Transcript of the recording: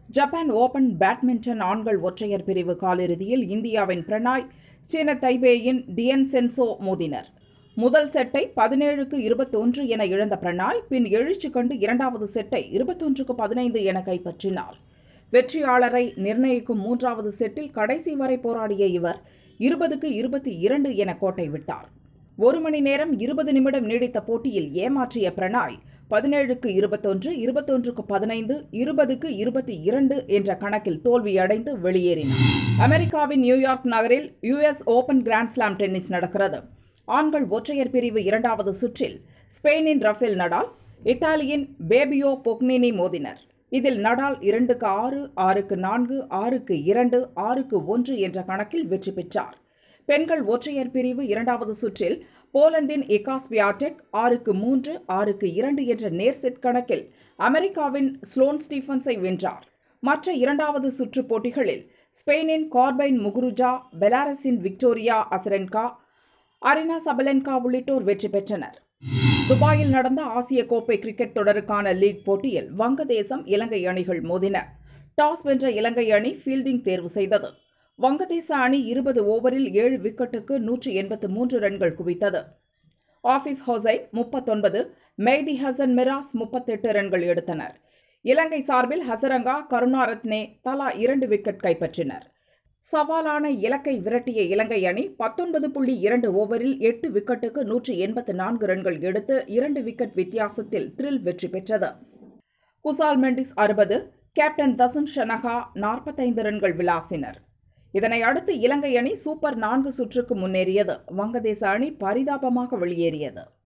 Japan open badminton ஆண்கள் ஒற்றையர் பிரிவு காலிறுதியில் இந்தியாவின் பிரணாய் சீன தைபேயின் டியன் சென்சோ மோதினர் முதல் செட்டை பதினேழுக்கு இருபத்தொன்று என இழந்த பிரணாய் பின் எழுச்சி கண்டு இரண்டாவது செட்டை இருபத்தொன்றுக்கு பதினைந்து என கைப்பற்றினார் வெற்றியாளரை நிர்ணயிக்கும் மூன்றாவது செட்டில் கடைசி வரை போராடிய இவர் இருபதுக்கு இருபத்தி இரண்டு என கோட்டை விட்டார் ஒரு மணி நேரம் இருபது நிமிடம் நீடித்த போட்டியில் ஏமாற்றிய பிரணாய் பதினேழுக்கு இருபத்தொன்று இருபத்தொன்றுக்கு பதினைந்து இருபதுக்கு இருபத்தி இரண்டு என்ற கணக்கில் தோல்வியடைந்து வெளியேறினார் அமெரிக்காவின் நியூயார்க் நகரில் யுஎஸ் ஓபன் கிராண்ட்ஸ்லாம் டென்னிஸ் நடக்கிறது ஆண்கள் ஒற்றையர் பிரிவு இரண்டாவது சுற்றில் ஸ்பெயினின் ரஃபேல் நடால் இத்தாலியின் பேபியோ பொக்னினி மோதினர் இதில் நடால் இரண்டுக்கு ஆறு ஆறுக்கு நான்கு ஆறுக்கு இரண்டு ஆறுக்கு ஒன்று என்ற கணக்கில் வெற்றி பெற்றார் பெண்கள் ஒற்றையர் பிரிவு இரண்டாவது சுற்றில் போலந்தின் இகாஸ் வியாடெக் ஆறுக்கு மூன்று ஆறுக்கு இரண்டு என்ற நேர் செட் கணக்கில் அமெரிக்காவின் ஸ்லோன் ஸ்டீஃபன்ஸை வென்றார் மற்ற இரண்டாவது சுற்று போட்டிகளில் ஸ்பெயினின் கார்பைன் முகுருஜா பெலாரஸின் விக்டோரியா அசரென்கா அரினா சபலென்கா உள்ளிட்டோர் வெற்றி பெற்றனர் துபாயில் நடந்த ஆசிய கோப்பை கிரிக்கெட் தொடருக்கான லீக் போட்டியில் வங்கதேசம் இலங்கை அணிகள் மோதின டாஸ் வென்ற இலங்கை அணி ஃபீல்டிங் தேர்வு செய்தது வங்கதேச அணி இருபது ஓவரில் ஏழு விக்கெட்டுக்கு நூற்றி எண்பத்து மூன்று ரன்கள் குவித்தது ஆஃபிப் ஹொசைன் முப்பத்தொன்பது மெய்தி ஹசன் மிராஸ் முப்பத்தெட்டு ரன்கள் எடுத்தனர் இலங்கை சார்பில் ஹசரங்கா கருணாரத்னே தலா இரண்டு விக்கெட் கைப்பற்றினர் சவாலான இலக்கை விரட்டிய இலங்கை அணி பத்தொன்பது புள்ளி இரண்டு ஓவரில் எட்டு விக்கெட்டுக்கு நூற்றி எண்பத்து நான்கு ரன்கள் எடுத்து இரண்டு விக்கெட் வித்தியாசத்தில் த்ரில் வெற்றி பெற்றது குசால் மெண்டிஸ் அறுபது கேப்டன் தசுன் ஷனகா நாற்பத்தைந்து ரன்கள் விளாசினர் இதனை அடுத்து இலங்கை அணி சூப்பர் நான்கு சுற்றுக்கு முன்னேறியது வங்கதேச அணி பரிதாபமாக வெளியேறியது